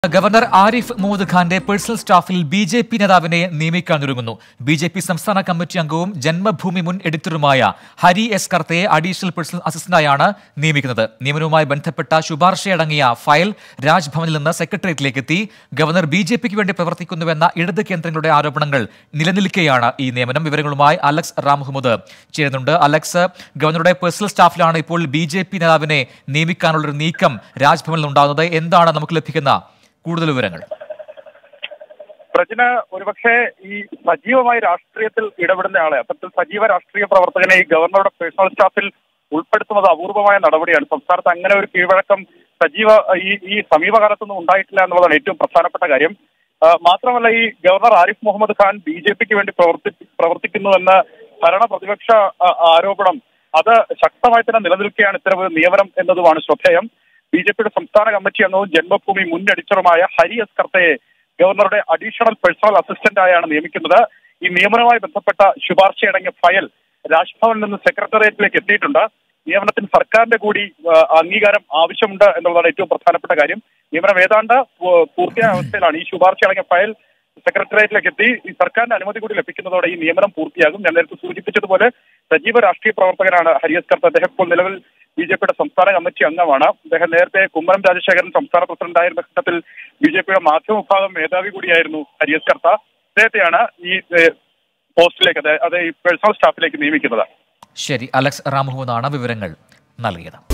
governor Arif Muhammad ഖാന്റെ personal സ്റ്റാഫിൽ B J P നേതാവിനെ നിയമിക്കാനൊരുങ്ങുന്നു ബി ജെ പി സംസ്ഥാന കമ്മിറ്റി അംഗവും ജന്മഭൂമി മുൻ എഡിറ്ററുമായ ഹരി എസ് കർത്തയെ അഡീഷണൽ പേഴ്സണൽ അസിസ്റ്റന്റായാണ് നിയമിക്കുന്നത് നിയമനവുമായി ബന്ധപ്പെട്ട ശുപാർശയടങ്ങിയ ഫയൽ രാജ്ഭവനിൽ നിന്ന് സെക്രട്ടേറിയറ്റിലേക്ക് എത്തി ഗവർണർ ബി ജെ പിക്ക് വേണ്ടി പ്രവർത്തിക്കുന്നുവെന്ന ഇടത് കേന്ദ്രങ്ങളുടെ ആരോപണങ്ങൾ നിലനിൽക്കെയാണ് ഈ നിയമനം വിവരങ്ങളുമായി അലക്സ് റാം മുഹമ്മദ് ചേരുന്നുണ്ട് അലക്സ് ഗവർണറുടെ പേഴ്സണൽ സ്റ്റാഫിലാണ് ഇപ്പോൾ ബി ജെ പി നേതാവിനെ നിയമിക്കാനുള്ളൊരു നീക്കം രാജ്ഭവനിൽ ഉണ്ടാകുന്നത് എന്താണ് നമുക്ക് ലഭിക്കുന്ന കൂടുതൽ വിവരങ്ങൾ പ്രജിന് ഒരുപക്ഷെ ഈ സജീവമായി രാഷ്ട്രീയത്തിൽ ഇടപെടുന്ന ആളെ അത്തരത്തിൽ സജീവ രാഷ്ട്രീയ പ്രവർത്തകനെ ഈ ഗവർണറുടെ പേഴ്സണൽ സ്റ്റാഫിൽ ഉൾപ്പെടുത്തുന്നത് അപൂർവമായ നടപടിയാണ് സംസ്ഥാനത്ത് അങ്ങനെ ഒരു കീഴ്വഴക്കം സജീവ ഈ ഈ സമീപകാലത്തൊന്നും ഉണ്ടായിട്ടില്ല എന്നുള്ളതാണ് ഏറ്റവും പ്രധാനപ്പെട്ട കാര്യം ആ, മാത്രമല്ല ഈ governor Arif Muhammad Khan B J പിക്ക് വേണ്ടി പ്രവർത്തി പ്രവർത്തിക്കുന്നുവെന്ന ഭരണ പ്രതിപക്ഷ ആ, ആരോപണം അത് ശക്തമായി തന്നെ നിലനിൽക്കുകയാണ് ഇത്തരമൊരു നിയമനം എന്നതുമാണ് ശ്രദ്ധേയം ബി ജെ പിയുടെ സംസ്ഥാന കമ്മിറ്റി അംഗവും ജന്മഭൂമി മുൻ എഡിറ്ററുമായ ഹരി എസ് കർത്തയെ ഗവർണറുടെ അഡീഷണൽ പേഴ്സണൽ അസിസ്റ്റന്റ് ആയാണ് നിയമിക്കുന്നത് ഈ നിയമനവുമായി ബന്ധപ്പെട്ട ശുപാർശയടങ്ങിയ ഫയൽ രാജ്ഭവനിൽ നിന്ന് സെക്രട്ടേറിയറ്റിലേക്ക് എത്തിയിട്ടുണ്ട് നിയമനത്തിന് സർക്കാരിന്റെ കൂടി ആ, അംഗീകാരം ആവശ്യമുണ്ട് എന്നുള്ളതാണ് ഏറ്റവും പ്രധാനപ്പെട്ട കാര്യം നിയമനം ഏതാണ്ട് പൂ- പൂർത്തിയായ അവസ്ഥയിലാണ് ഈ ശുപാർശയടങ്ങിയ ഫയൽ സെക്രട്ടേറിയറ്റിലേക്ക് എത്തി ഈ സർക്കാരിന്റെ അനുമതി കൂടി ലഭിക്കുന്നതോടെ ഈ നിയമനം പൂർത്തിയാകും ഞാൻ നേരത്തെ സൂചിപ്പിച്ചതുപോലെ സജീവ രാഷ്ട്രീയ പ്രവർത്തകനാണ് ഹരിയസ് കർത്ത അദ്ദേഹം ഇപ്പോൾ നിലവിൽ ബി ജെ പിയുടെ സംസ്ഥാന കമ്മിറ്റി അംഗമാണ് അദ്ദേഹം നേരത്തെ കുമ്മനം രാജശേഖരൻ സംസ്ഥാന പ്രസിഡന്റായിരുന്ന ഘട്ടത്തിൽ ബി ജെ പിയുടെ മാധ്യമ വിഭാഗം മേധാവി കൂടിയായിരുന്നു ഹരിയസ് കർത്ത അദ്ദേഹത്തെയാണ് ഈ ഏഹ്, പോസ്റ്റിലേക്ക് അതായത് അത് ഈ പേഴ്സണൽ സ്റ്റാഫിലേക്ക് നിയമിക്കുന്നത് ശരി അലക്സ് റാം മുഹമ്മദാണ് വിവരങ്ങൾ നൽകിയത്